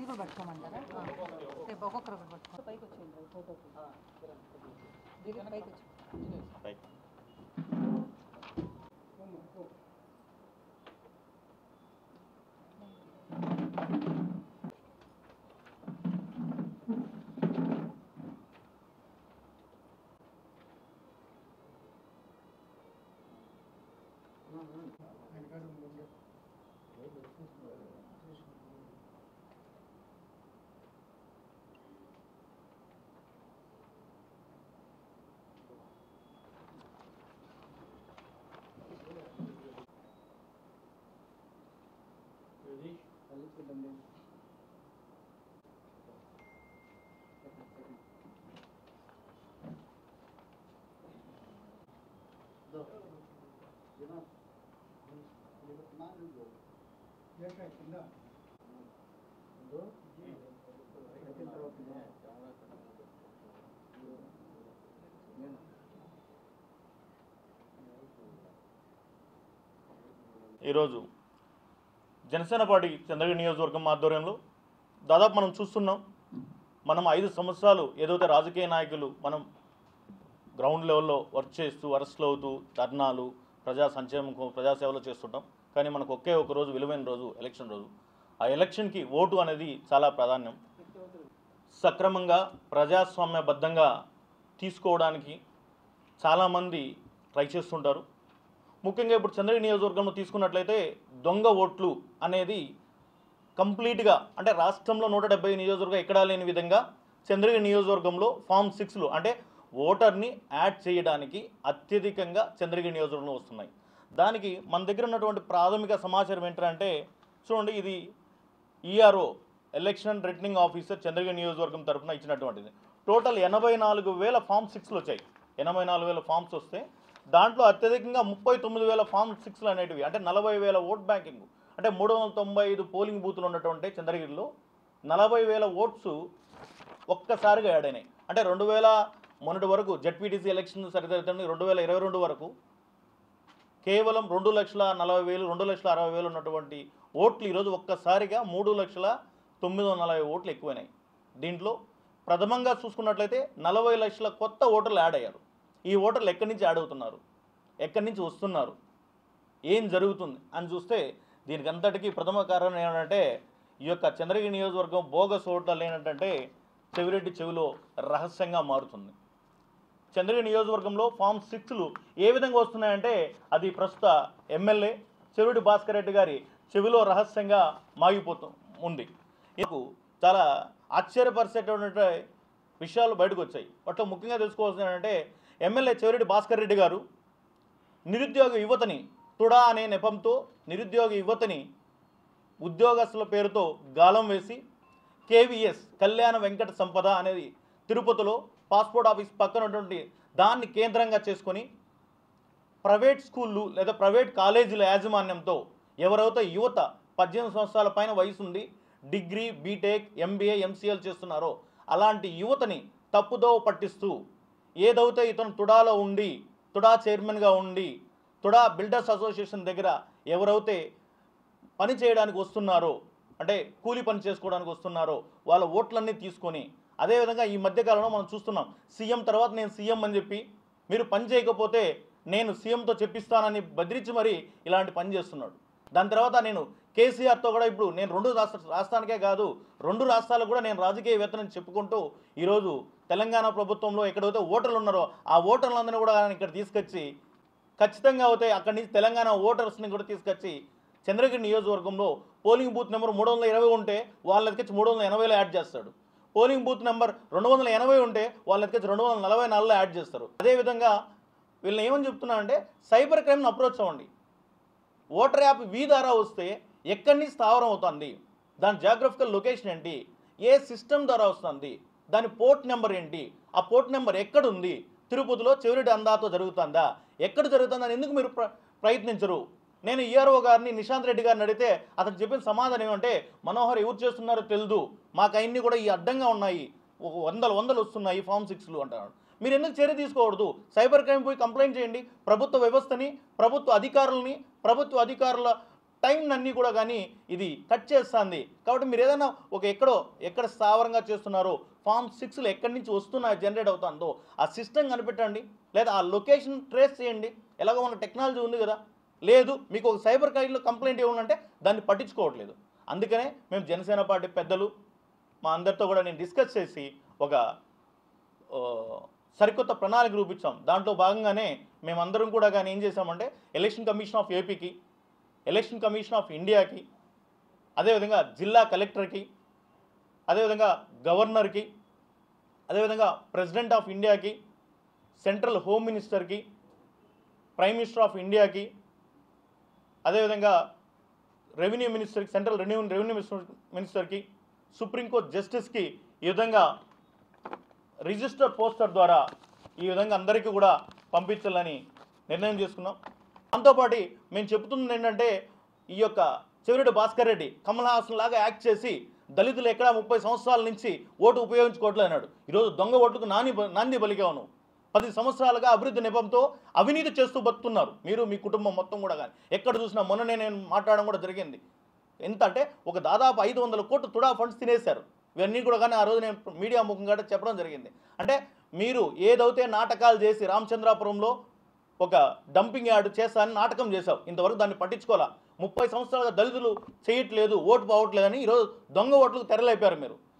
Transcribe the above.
ఇది కూడా పట్టుకోమంటారా రేపు ఒక్కొక్కరు ఒకటి పట్టుకో పైకి వచ్చేయండి ఫోటోకి దిగి పైకి వచ్చి ఈరోజు జనసేన పార్టీ చంద్రగిరి నియోజకవర్గం ఆధ్వర్యంలో దాదాపు మనం చూస్తున్నాం మనం ఐదు సంవత్సరాలు ఏదైతే రాజకీయ నాయకులు మనం గ్రౌండ్ లెవెల్లో వర్క్ చేస్తూ అరెస్ట్లు అవుతూ ధర్నాలు ప్రజా సంక్షేమం కో- ప్రజాసేవలు చేస్తుంటాం కానీ మనకు ఒకే ఒక రోజు విలువైన రోజు ఎలక్షన్ రోజు ఆ ఎలక్షన్కి ఓటు అనేది చాలా ప్రాధాన్యం సక్రమంగా ప్రజాస్వామ్యబద్ధంగా తీసుకోవడానికి చాలామంది ట్రై చేస్తుంటారు ముఖ్యంగా ఇప్పుడు చంద్రగిరి నియోజకవర్గంలో తీసుకున్నట్లయితే దొంగ ఓట్లు అనేది కంప్లీట్గా అంటే రాష్ట్రంలో నూట డెబ్బై నియోజకవర్గం ఎక్కడా లేని విధంగా చంద్రగిరి నియోజకవర్గంలో ఫామ్ సిక్స్లో అంటే ఓటర్ని యాడ్ చేయడానికి అత్యధికంగా చంద్రగిరి నియోజకవర్గంలో వస్తున్నాయి దానికి మన దగ్గర ఉన్నటువంటి ప్రాథమిక సమాచారం ఏంటంటే చూడండి ఇది ERO election returning officer Chandragiri నియోజకవర్గం తరఫున ఇచ్చినటువంటిది టోటల్ ఎనభై నాలుగు వేల ఫామ్ సిక్స్లు వచ్చాయి ఎనభై నాలుగు వేల ఫామ్స్ వస్తే దాంట్లో అత్యధికంగా ముప్పై తొమ్మిది వేల ఫామ్ సిక్స్లు అనేటివి అంటే నలభై వేల ఓట్ బ్యాంకింగ్ అంటే మూడు వందల తొంభై ఐదు పోలింగ్ బూతులు ఉన్నటువంటి చంద్రగిరిలో నలభై వేల ఓట్స్ ఒక్కసారిగా యాడ్ అయినాయి అంటే రెండు వేల మొన్నటి వరకు జడ్పీటీసీ ఎలక్షన్ సరిదిద్దండి రెండు వేల ఇరవై రెండు వరకు కేవలం రెండు లక్షల నలభై వేలు రెండు లక్షల అరవై వేలు ఉన్నటువంటి ఓట్లు ఈరోజు ఒక్కసారిగా మూడు లక్షల తొమ్మిది వందల నలభై ఓట్లు ఎక్కువైనాయి దీంట్లో ప్రథమంగా చూసుకున్నట్లయితే నలభై లక్షల కొత్త ఓటర్లు యాడ్ అయ్యారు ఈ ఓటర్లు ఎక్కడి నుంచి యాడ్ అవుతున్నారు ఎక్కడి నుంచి వస్తున్నారు ఏం జరుగుతుంది అని చూస్తే దీనికి అంతటికీ ప్రథమ కారణం ఏంటంటే ఈ యొక్క చంద్రగిరి నియోజకవర్గం బోగస్ ఓటర్లు ఏంటంటే చెవిరెడ్డి చెవిలో రహస్యంగా మారుతుంది చంద్రగిరి నియోజకవర్గంలో ఫామ్ సిక్స్లు ఏ విధంగా వస్తున్నాయంటే అది ప్రస్తుత ఎమ్మెల్యే చెవిరెడ్డి భాస్కర్ రెడ్డి గారి చెవిలో రహస్యంగా మాగిపోతూ ఉంది ఇందుకు చాలా ఆశ్చర్యపరిచేటటువంటి విషయాలు బయటకు వచ్చాయి వాటిలో ముఖ్యంగా తెలుసుకోవాల్సింది ఏంటంటే ఎమ్మెల్యే చెవిరెడ్డి భాస్కర్ రెడ్డి గారు నిరుద్యోగ యువతని తుడా అనే నెపంతో నిరుద్యోగ యువతని ఉద్యోగస్తుల పేరుతో గాలం వేసి కేవీఎస్ కళ్యాణ వెంకట సంపద అనేది తిరుపతిలో పాస్పోర్ట్ ఆఫీస్ పక్కన ఉన్నటువంటి దాన్ని కేంద్రంగా చేసుకొని ప్రైవేట్ స్కూళ్ళు లేదా ప్రైవేట్ కాలేజీల యాజమాన్యంతో ఎవరైతే యువత పద్దెనిమిది సంవత్సరాల పైన వయసు ఉంది డిగ్రీ బీటెక్ ఎంబీఏ ఎంసీఎల్ చేస్తున్నారో అలాంటి యువతని తప్పుదోవ పట్టిస్తూ ఏదైతే ఇతను తుడాలో ఉండి తుడా చైర్మన్గా ఉండి తుడా బిల్డర్స్ అసోసియేషన్ దగ్గర ఎవరైతే పని చేయడానికి వస్తున్నారో అంటే కూలి పని చేసుకోవడానికి వస్తున్నారో వాళ్ళ ఓట్లన్నీ తీసుకొని అదేవిధంగా ఈ మధ్యకాలంలో మనం చూస్తున్నాం సీఎం తర్వాత నేను సీఎం అని చెప్పి మీరు పని చేయకపోతే నేను సీఎంతో చెప్పిస్తానని బెదిరించి మరీ ఇలాంటి పని చేస్తున్నాడు దాని తర్వాత నేను కేసీఆర్తో కూడా ఇప్పుడు నేను రెండు రాష్ట్ర రాష్ట్రానికే కాదు రెండు రాష్ట్రాలకు కూడా నేను రాజకీయవేత్తనని చెప్పుకుంటూ ఈరోజు తెలంగాణ ప్రభుత్వంలో ఎక్కడైతే ఓటర్లు ఉన్నారో ఆ ఓటర్లందరినీ కూడా ఆయన ఇక్కడ తీసుకొచ్చి ఖచ్చితంగా అవుతాయి అక్కడి నుంచి తెలంగాణ ఓటర్స్ని కూడా తీసుకొచ్చి చంద్రగిరి నియోజకవర్గంలో పోలింగ్ బూత్ నెంబర్ మూడు వందల ఇరవై ఉంటే వాళ్ళ ఎత్తుకొచ్చి మూడు వందల ఎనభైలో యాడ్ చేస్తాడు పోలింగ్ బూత్ నెంబర్ రెండు వందల ఎనభై ఉంటే వాళ్ళ ఎత్తుకొచ్చి రెండు వందల నలభై నాలుగులో యాడ్ చేస్తారు అదేవిధంగా వీళ్ళని ఏమని చెప్తున్నా అంటే సైబర్ క్రైమ్ని అప్రోచ్ అవ్వండి ఓటర్ యాప్ వి ద్వారా వస్తే ఎక్కడి నుంచి స్థావరం అవుతుంది దాని జాగ్రఫికల్ లొకేషన్ ఏంటి ఏ సిస్టమ్ ద్వారా వస్తుంది దాని పోర్ట్ నెంబర్ ఏంటి ఆ పోర్ట్ నెంబర్ ఎక్కడుంది తిరుపతిలో చెవిరెడ్డి అందాతో జరుగుతుందా ఎక్కడ జరుగుతుందని ఎందుకు మీరు ప్ర ప్రయత్నించరు నేను ఈఆర్ఓ గారిని నిశాంత్ రెడ్డి గారిని అడిగితే అతను చెప్పిన సమాధానం ఏమంటే మనోహర్ ఎవరు చేస్తున్నారో తెలియదు మాకు అన్నీ కూడా ఈ అడ్డంగా ఉన్నాయి ఒక వందలు వందలు వస్తున్నాయి ఫామ్ సిక్స్లు అంటున్నాడు మీరు ఎందుకు చర్య తీసుకోకూడదు సైబర్ క్రైమ్ పోయి కంప్లైంట్ చేయండి ప్రభుత్వ వ్యవస్థని ప్రభుత్వ అధికారులని ప్రభుత్వ అధికారుల టైం అన్నీ కూడా కానీ ఇది కట్ చేస్తుంది కాబట్టి మీరు ఏదైనా ఒక ఎక్కడో ఎక్కడ స్థావరంగా చేస్తున్నారో ఫామ్ సిక్స్లో ఎక్కడి నుంచి వస్తున్నాయో జనరేట్ అవుతుందో ఆ సిస్టమ్ కనిపెట్టండి లేదా ఆ లొకేషన్ ట్రేస్ చేయండి ఎలాగో మన టెక్నాలజీ ఉంది కదా లేదు మీకు ఒక సైబర్ క్రైమ్లో కంప్లైంట్ ఇవ్వాలంటే దాన్ని పట్టించుకోవట్లేదు అందుకనే మేము జనసేన పార్టీ పెద్దలు మా అందరితో కూడా నేను డిస్కస్ చేసి ఒక ఆ, సరికొత్త ప్రణాళిక రూపించాం దాంట్లో భాగంగానే మేమందరం కూడా కానీ ఏం చేసామంటే ఎలక్షన్ కమిషన్ ఆఫ్ ఏపీకి ఎలక్షన్ కమిషన్ ఆఫ్ ఇండియాకి అదేవిధంగా జిల్లా కలెక్టర్కి అదేవిధంగా గవర్నర్కి అదేవిధంగా ప్రెసిడెంట్ ఆఫ్ ఇండియాకి సెంట్రల్ హోమ్ మినిస్టర్కి ప్రైమ్ మినిస్టర్ ఆఫ్ ఇండియాకి అదేవిధంగా రెవెన్యూ మినిస్టర్కి సెంట్రల్ రెవెన్యూ రెవెన్యూ మినిస్టర్ మినిస్టర్కి సుప్రీంకోర్టు జస్టిస్కి ఈ విధంగా రిజిస్టర్ పోస్టర్ ద్వారా ఈ విధంగా అందరికీ కూడా పంపించాలని నిర్ణయం చేసుకున్నాం దాంతోపాటు మేము చెబుతున్నది ఏంటంటే ఈ యొక్క చెవిరెడ్డి భాస్కర్ రెడ్డి కమల్ హాసన్ లాగా యాక్ట్ చేసి దళితులు ఎక్కడ ముప్పై సంవత్సరాల నుంచి ఓటు ఉపయోగించుకోవట్లేదు అన్నాడు ఈరోజు దొంగ ఓటుకు నాని నాంది పలికావును పది సంవత్సరాలుగా అభివృద్ధి నెపంతో అవినీతి చేస్తూ బతుకున్నారు మీరు మీ కుటుంబం మొత్తం కూడా కానీ ఎక్కడ చూసినా మొన్ననే నేను మాట్లాడడం కూడా జరిగింది ఎంత అంటే ఒక దాదాపు ఐదు వందల కోట్లు తుడా ఫండ్స్ తినేశారు ఇవన్నీ కూడా కానీ ఆ రోజు నేను మీడియా ముఖంగా చెప్పడం జరిగింది అంటే మీరు ఏదైతే నాటకాలు చేసి రామచంద్రాపురంలో ఒక డంపింగ్ యార్డ్ చేస్తానని నాటకం చేశావు ఇంతవరకు దాన్ని పట్టించుకోవాలా ముప్పై సంవత్సరాలుగా దళితులు చేయట్లేదు ఓటు పోవట్లేదని ఈరోజు దొంగ ఓట్లకు తెరలేపారు మీరు